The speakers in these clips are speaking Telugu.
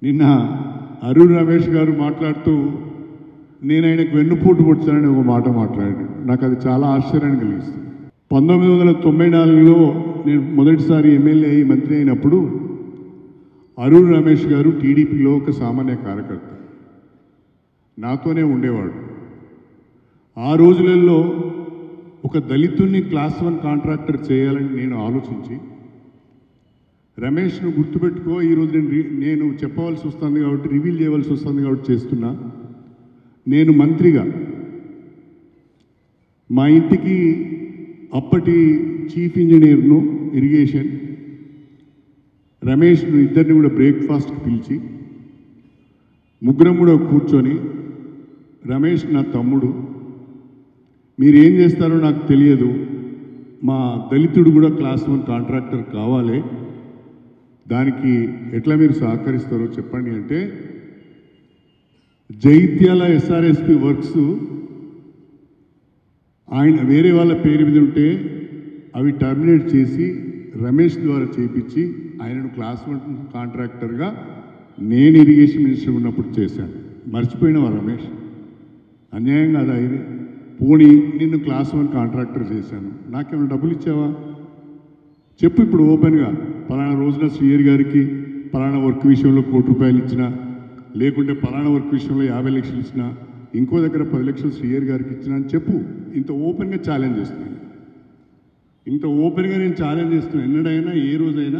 నిన్న అరుణ్ రమేష్ గారు మాట్లాడుతూ నేను ఆయనకు వెన్నుపోటు పొడిచానని ఒక మాట మాట్లాడాడు నాకు అది చాలా ఆశ్చర్యాన్ని కలిగిస్తుంది పంతొమ్మిది వందల తొంభై నాలుగులో నేను మొదటిసారి ఎమ్మెల్యే అయ్యి మంత్రి అయినప్పుడు అరుణ్ రమేష్ గారు టీడీపీలో ఒక సామాన్య కార్యకర్త నాతోనే ఉండేవాడు ఆ రోజులలో ఒక దళితుణ్ణి క్లాస్ వన్ కాంట్రాక్టర్ చేయాలని నేను ఆలోచించి రమేష్ను గుర్తుపెట్టుకో ఈరోజు నేను రి- నేను చెప్పవలసి వస్తుంది కాబట్టి రివీల్ చేయవలసి వస్తుంది కాబట్టి చేస్తున్నా నేను మంత్రిగా మా ఇంటికి అప్పటి చీఫ్ ఇంజనీర్ను ఇరిగేషన్ రమేష్ను ఇద్దరిని కూడా బ్రేక్ఫాస్ట్కి పిలిచి ముగ్గురం కూడా కూర్చొని రమేష్ నా తమ్ముడు మీరు ఏం చేస్తారో నాకు తెలియదు మా దళితుడు కూడా క్లాస్ వన్ కాంట్రాక్టర్ కావాలి దానికి ఎట్లా మీరు సహకరిస్తారో చెప్పండి అంటే జైత్యాల ఎస్ఆర్ఎస్పి వర్క్స్ ఆయన వేరే వాళ్ళ పేరు మీద ఉంటే అవి టర్మినేట్ చేసి రమేష్ ద్వారా చేయించి ఆయనను క్లాస్ వన్ కాంట్రాక్టర్గా నేను ఇరిగేషన్ మినిస్టర్ ఉన్నప్పుడు చేశాను మర్చిపోయినవా రమేష్ అన్యాయం కాదా ఇది పోనీ నిన్ను క్లాస్ వన్ కాంట్రాక్టర్ చేశాను నాకేమైనా డబ్బులు ఇచ్చావా చెప్పు ఇప్పుడు ఓపెన్గా పలానా రోజున శ్రీయర్ గారికి పలానా వర్క్ విషయంలో కోటి రూపాయలు ఇచ్చిన లేకుంటే పలానా వర్క్ విషయంలో యాభై లక్షలు ఇచ్చిన ఇంకో దగ్గర పది లక్షలు శ్రీయర్ గారికి ఇచ్చిన అని చెప్పు ఇంత ఓపెన్గా ఛాలెంజ్ చేస్తున్నాను ఇంత ఓపెన్గా నేను ఛాలెంజ్ చేస్తున్నాను ఎన్నడైనా ఏ రోజైనా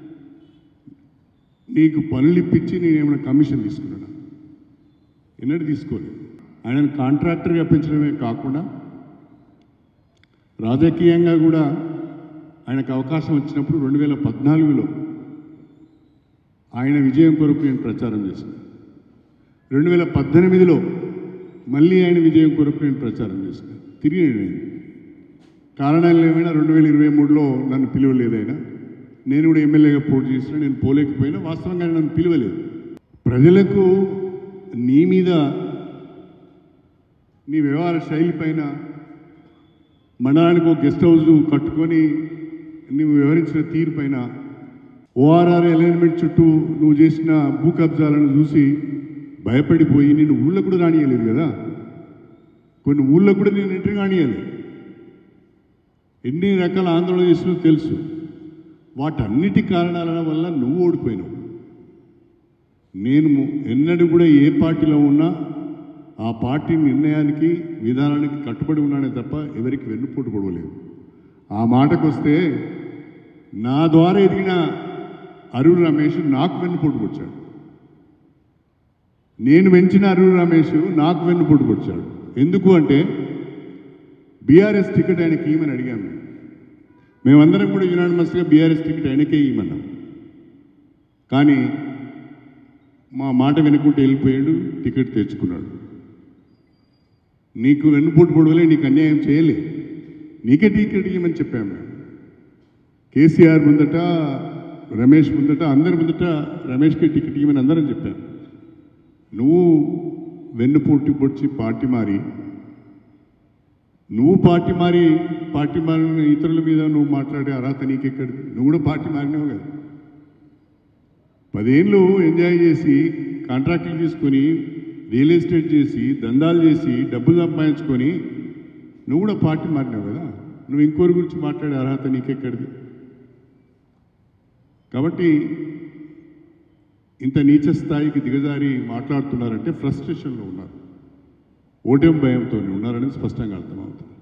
నీకు పనులు ఇప్పించి నేను ఏమైనా కమిషన్ తీసుకున్నాను ఎన్నడూ తీసుకోలేదు ఆయనను కాంట్రాక్టర్గా పెంచడమే కాకుండా రాజకీయంగా కూడా ఆయనకు అవకాశం వచ్చినప్పుడు రెండు వేల పద్నాలుగులో ఆయన విజయం కొరకు నేను ప్రచారం చేశాను రెండు వేల పద్దెనిమిదిలో మళ్ళీ ఆయన విజయం కొరకు నేను ప్రచారం చేశాను తిరిగి నేను కారణాలు ఏమైనా రెండు వేల ఇరవై మూడులో నన్ను పిలవలేదు ఆయన నేను కూడా ఎమ్మెల్యేగా పోటీ చేసిన నేను పోలేకపోయినా వాస్తవంగా ఆయన నన్ను పిలవలేదు ప్రజలకు నీ మీద నీ వ్యవహార శైలి పైన మండలానికి ఒక గెస్ట్ హౌస్ కట్టుకొని నువ్వు వివరించిన తీరు పైన ఓఆర్ఆర్ అలైన్మెంట్ చుట్టూ నువ్వు చేసిన భూ కబ్జాలను చూసి భయపడిపోయి నేను ఊళ్ళో కూడా రానియలేదు కదా కొన్ని ఊళ్ళో కూడా నేను ఎంట్రీ రానియలేదు ఎన్ని రకాల ఆందోళన చేసినా తెలుసు వాటన్నిటి కారణాల వల్ల నువ్వు ఓడిపోయినావు నేను ఎన్నడూ కూడా ఏ పార్టీలో ఉన్నా ఆ పార్టీ నిర్ణయానికి విధానానికి కట్టుబడి ఉన్నానే తప్ప ఎవరికి వెన్నుపోటు పొడవలేదు ఆ మాటకు వస్తే నా ద్వారా ఎదిగిన అరుణ్ రమేష్ నాకు వెన్నుపోటు పొడిచాడు నేను పెంచిన అరుణ్ రమేష్ నాకు వెన్నుపోటు పొడిచాడు ఎందుకు అంటే బీఆర్ఎస్ టికెట్ ఆయనకి ఇవ్వమని అడిగాం మేము మేమందరం కూడా యునానిమస్గా బీఆర్ఎస్ టికెట్ ఆయనకే ఇవ్వమన్నాం కానీ మా మాట వినుకుంటూ వెళ్ళిపోయాడు టికెట్ తెచ్చుకున్నాడు నీకు వెన్నుపోటు పొడవలే నీకు అన్యాయం చేయలే నీకే టికెట్ ఇవ్వమని చెప్పాము మేము కేసీఆర్ ముందట రమేష్ ముందట అందరి ముందట రమేష్కే టికెట్ ఇవ్వమని అందరం చెప్పాం నువ్వు వెన్నుపోటు పొడిచి పార్టీ మారి నువ్వు పార్టీ మారి పార్టీ మారిన ఇతరుల మీద నువ్వు మాట్లాడే అర్హత నీకెక్కడిది నువ్వు కూడా పార్టీ మారినావు కదా పదేళ్ళు ఎంజాయ్ చేసి కాంట్రాక్టులు తీసుకొని రియల్ ఎస్టేట్ చేసి దందాలు చేసి డబ్బులు సంపాదించుకొని నువ్వు కూడా పార్టీ మారినావు కదా నువ్వు ఇంకోరి గురించి మాట్లాడే అర్హత నీకెక్కడిది కాబట్టి ఇంత నీచ స్థాయికి దిగజారి మాట్లాడుతున్నారంటే ఫ్రస్ట్రేషన్లో ఉన్నారు ఓటమి భయంతో ఉన్నారని స్పష్టంగా అర్థమవుతుంది